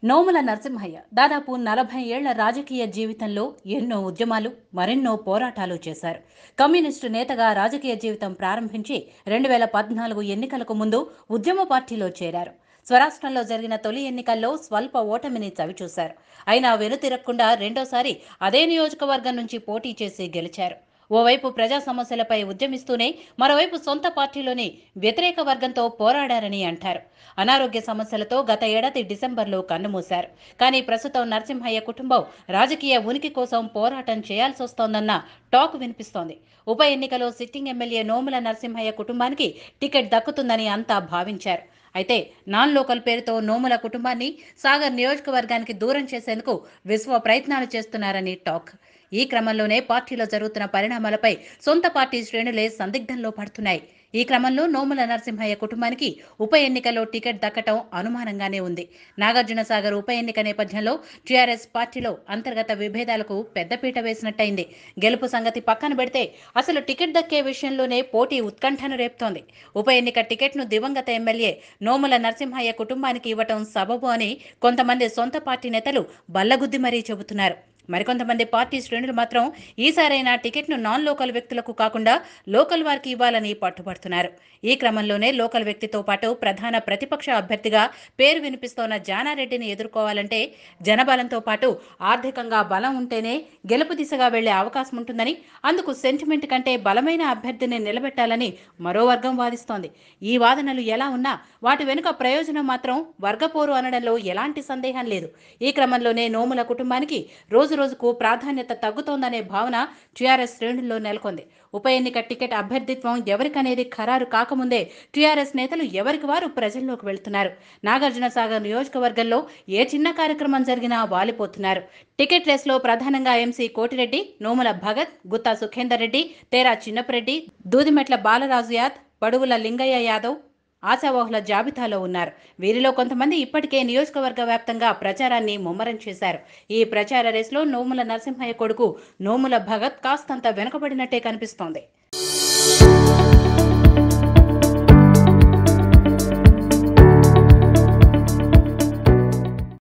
నోముల నరసింహయ్య దాదాపు నలభై ఏళ్ల రాజకీయ జీవితంలో ఎన్నో ఉద్యమాలు మరెన్నో పోరాటాలు చేశారు కమ్యూనిస్టు నేతగా రాజకీయ జీవితం ప్రారంభించి రెండు వేల పద్నాలుగు ఎన్నికలకు ముందు ఉద్యమ పార్టీలో చేరారు స్వరాష్ట్రంలో జరిగిన తొలి ఎన్నికల్లో స్వల్ప ఓటమిని చవిచూశారు అయినా వెనుతిరగకుండా రెండోసారి అదే నియోజకవర్గం నుంచి పోటీ చేసి గెలిచారు ఓవైపు ప్రజా సమస్యలపై ఉద్యమిస్తూనే మరోవైపు సొంత పార్టీలోని వ్యతిరేక వర్గంతో పోరాడారని అంటారు అనారోగ్య సమస్యలతో గత ఏడాది డిసెంబర్లో కన్నుమూశారు కానీ ప్రస్తుతం నరసింహయ్య కుటుంబం రాజకీయ ఉనికి కోసం పోరాటం చేయాల్సి వస్తోందన్న టాక్ వినిపిస్తోంది ఉప ఎన్నికలో సిట్టింగ్ ఎమ్మెల్యే నోముల నరసింహయ్య కుటుంబానికి టికెట్ దక్కుతుందని అంతా భావించారు అయితే నాన్ లోకల్ పేరుతో నోముల కుటుంబాన్ని సాగర్ నియోజకవర్గానికి దూరం చేసేందుకు విశ్వ ప్రయత్నాలు చేస్తున్నారని టాక్ ఈ క్రమంలోనే పార్టీలో జరుగుతున్న పరిణామాలపై సొంత పార్టీ శ్రేణులే సందిగ్ధంలో పడుతున్నాయి ఈ క్రమంలో నోముల నరసింహయ్య కుటుంబానికి ఉప ఎన్నికలో టికెట్ దక్కటం అనుమానంగానే ఉంది నాగార్జున సాగర్ ఉప ఎన్నిక నేపథ్యంలో టీఆర్ఎస్ పార్టీలో అంతర్గత విభేదాలకు పెద్దపీట వేసినట్టయింది గెలుపు సంగతి పక్కన పెడితే అసలు టికెట్ దక్కే విషయంలోనే పోటీ ఉత్కంఠను రేపుతోంది ఉప ఎన్నిక టికెట్ను దివంగత ఎమ్మెల్యే నోముల నరసింహయ్య కుటుంబానికి ఇవ్వటం సబబు అని కొంతమంది సొంత పార్టీ నేతలు బల్లగుద్ది మరీ చెబుతున్నారు మరికొంతమంది పార్టీ శ్రేణులు మాత్రం ఈసారైనా టికెట్ను నాన్ లోకల్ వ్యక్తులకు కాకుండా లోకల్ వారికి ఇవ్వాలని పట్టుబడుతున్నారు ఈ క్రమంలోనే లోకల్ వ్యక్తితో పాటు ప్రధాన ప్రతిపక్ష అభ్యర్థిగా పేరు వినిపిస్తోన్న జానారెడ్డిని ఎదుర్కోవాలంటే జనబలంతో పాటు ఆర్థికంగా బలం ఉంటేనే గెలుపు దిశగా వెళ్లే అవకాశం ఉంటుందని అందుకు సెంటిమెంట్ కంటే బలమైన అభ్యర్థిని నిలబెట్టాలని మరో వర్గం వాదిస్తోంది ఈ వాదనలు ఎలా ఉన్నా వాటి వెనుక ప్రయోజనం మాత్రం వర్గపోరు అనడంలో ఎలాంటి సందేహం లేదు ఈ క్రమంలోనే నోముల కుటుంబానికి రోజు రోజుకు ప్రాధాన్యత తగ్గుతోందనే భావన టీఆర్ఎస్ శ్రేణుల్లో నెలకొంది ఉప ఎన్నిక టికెట్ అభ్యర్థిత్వం ఎవరికనేది ఖరారు కాకముందే టీఆర్ఎస్ నేతలు ఎవరికి వారు ప్రజల్లోకి వెళ్తున్నారు నాగార్జున సాగర్ నియోజకవర్గంలో ఏ చిన్న కార్యక్రమం జరిగినా వాలిపోతున్నారు టికెట్ రేస్లో ప్రధానంగా ఎంసీ కోటిరెడ్డి నోముల భగత్ గుత్తా సుఖేందర్ రెడ్డి తేరా చిన్నపరెడ్డి దూదిమెట్ల బాలరాజు యాద్ బడుగుల లింగయ్య యాదవ్ ఆశావహుల జాబితాలో ఉన్నారు వీరిలో కొంతమంది ఇప్పటికే నియోజకవర్గ వ్యాప్తంగా ప్రచారాన్ని ముమ్మరం చేశారు ఈ ప్రచార రేసులో నోముల నరసింహయ్య కొడుకు నోముల భగత్ కాస్తంత వెనుకబడినట్టే కనిపిస్తోంది